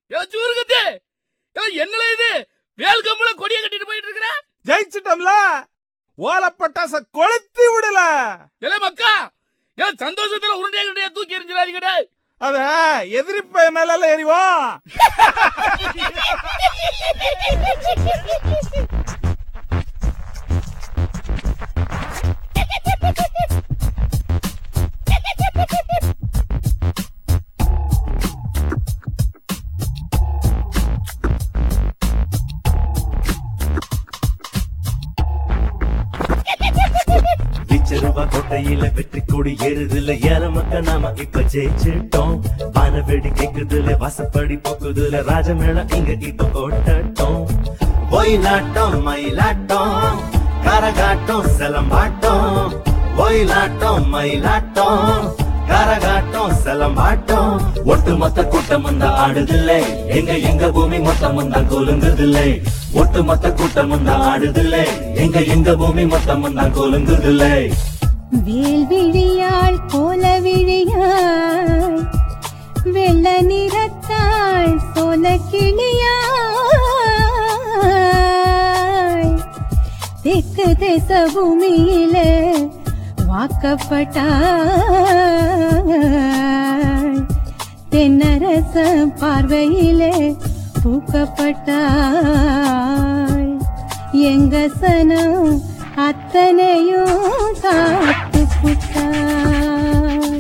ஏ சூருகத்து ஏ என்னல இது வேல் கம்பள கொடிய கட்டிட்டு போயிட்டு இருக்கிற ஜெயிச்சிட்டோம்ல ஓலை பட்டாச கொளுத்தி விடல ஏலே மக்கா ஏ சந்தோஷத்துல உருண்டைய கண்டைய தூக்கி எறிஞ்சிடாதீங்கடே அத எதிரிப்ப மேல எறிவோம் விச்சருவா கோட்டையில வெற்றி கொடி ஏறுதுல ஏறமக்க நாம இப்ப ஜெயிச்சிட்டோம் பான வெடி கேக்குதுல வாசப்படி போக்குதுல ராஜமேளம் இங்க இப்ப கொட்டட்டும் ஒயிலாட்டம் மயிலாட்டம் கரகாட்டம் செலம்பாட்டம் ஒயிலாட்டம் மயிலாட்டம் கரகாட்டம் செலம்பாட்டம் ஒட்டுமொத்த கூட்டம் வந்தா ஆடுதில்லை எங்க எங்க பூமி மொத்தம் வந்தா கொலுங்குதில்லை ஒட்டுமொத்த கூட்டம் வந்தா ஆடுதில்லை எங்க எங்க பூமி மொத்தம் வந்தா கொலுங்குதில்லை வேல்விழியாள் கோலவிழியாள் வெள்ள நிறத்தாள் சோல கிளியாள் தெற்கு தேச பூமியில வாக்கப்பட்டாள் தென்னரச பார்வையிலே பூக்கப்பட்டாள் எங்க சனம் அத்தனையும் காத்து புட்டாள்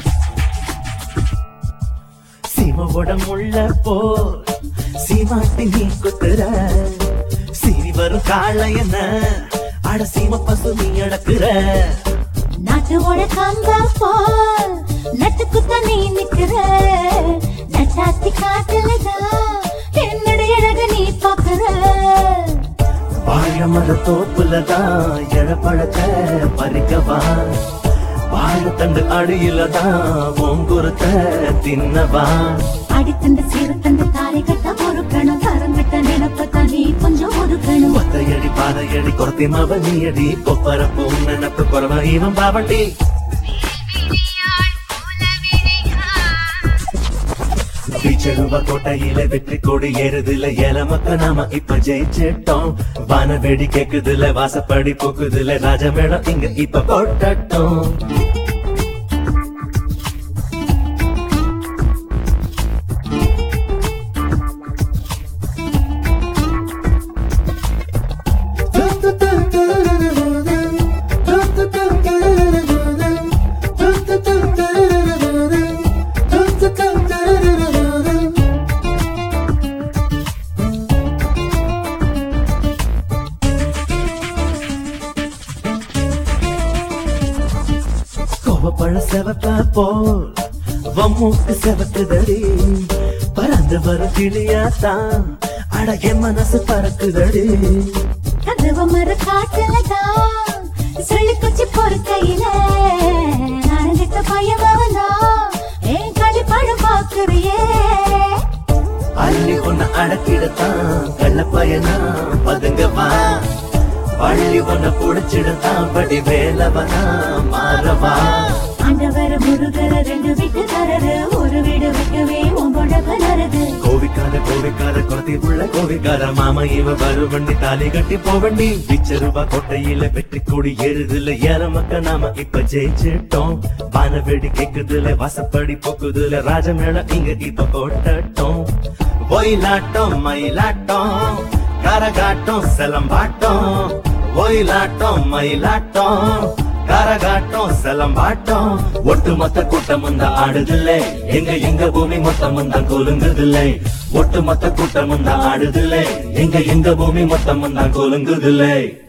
சீமவோட முள்ள போ சீமாட்டி நீ குத்துற சீறி வரும் காளையன அட சீம பசு நீ அடக்குற நாட்டோட கம்பா போல் நட்டுக்குத்த நீ நிக்கிற நட்டாத்தி காட்டுலதான் என்னுடைய அழக நீ பாக்குற வாழ மர தோப்புலதான் எழப்பழத்தை பறிக்கவா வாழைத்தண்டு அடியிலதான் ஓங்குருத்த தின்னவா அடித்தண்டு சீரத்தண்டு தாரை கட்ட பொறுக்கணும் கரங்கிட்ட நினப்பத்தான் நீ கொஞ்சம் ஒதுக்கணும் ஒத்தையடி பாதையடி கொரத்தி மவ நீயடி கொப்பர பூம் நினப்பு குறவ இவன் பாவண்டி பீச்சருவ கோட்டையில வெற்றி கொடி ஏறுதுல ஏலமக்க நாம இப்ப ஜெயிச்சிட்டோம் வான வெடி கேக்குதுல வாசப்படி போக்குதுல ராஜமேளம் இங்க இப்ப கொட்டட்டும் கோவப்பழ செவப்ப போல் வம்மூக்கு செவக்குதடி பறந்து வரும் கிளியாத்தான் அடகே மனசு பறக்குதடி கதவ மர காட்டுலதான் சொல்லி குச்சி பொறுக்கையில அழகிட்ட பயமாவதா ஏன் களி பழம் பாக்குறியே அள்ளி ஒன்ன அடக்கிடத்தான் கள்ள பயனா பதுங்கவா பள்ளி ஒன்ன புடிச்சிடத்தான் படி வேலவனா மாறவா ஆண்டவர் முருகர ரெண்டு வீட்டு தரரு ஒரு வீடு வைக்கவே உங்களோட கலருது கோவிக்கார கோவிக்கார குளத்தி உள்ள கோவிக்கார மாமா இவ வருவண்டி தாலி கட்டி போவண்டி பிச்சருவா கோட்டையில வெற்றி கொடி ஏறுதுல ஏறமக்க நாம இப்ப ஜெயிச்சிட்டோம் வான வெடி கேக்குதுல வாசப்படி போக்குதுல ராஜமேளம் இங்க இப்ப கொட்டட்டும் ஒயிலாட்டம் மயிலாட்டம் கரகாட்டம் செலம்பாட்டம் ஒயிலாட்டம் மயிலாட்டம் கரகாட்டம் செலம்பாட்டம் ஒட்டுமொத்த கூட்டம் வந்தா ஆடுதில்லை எங்க எங்க பூமி மொத்தம் வந்தா கொலுங்குதில்லை ஒட்டுமொத்த கூட்டம் வந்தா ஆடுதில்லை எங்க எங்க பூமி மொத்தம் வந்தா கொலுங்குதில்லை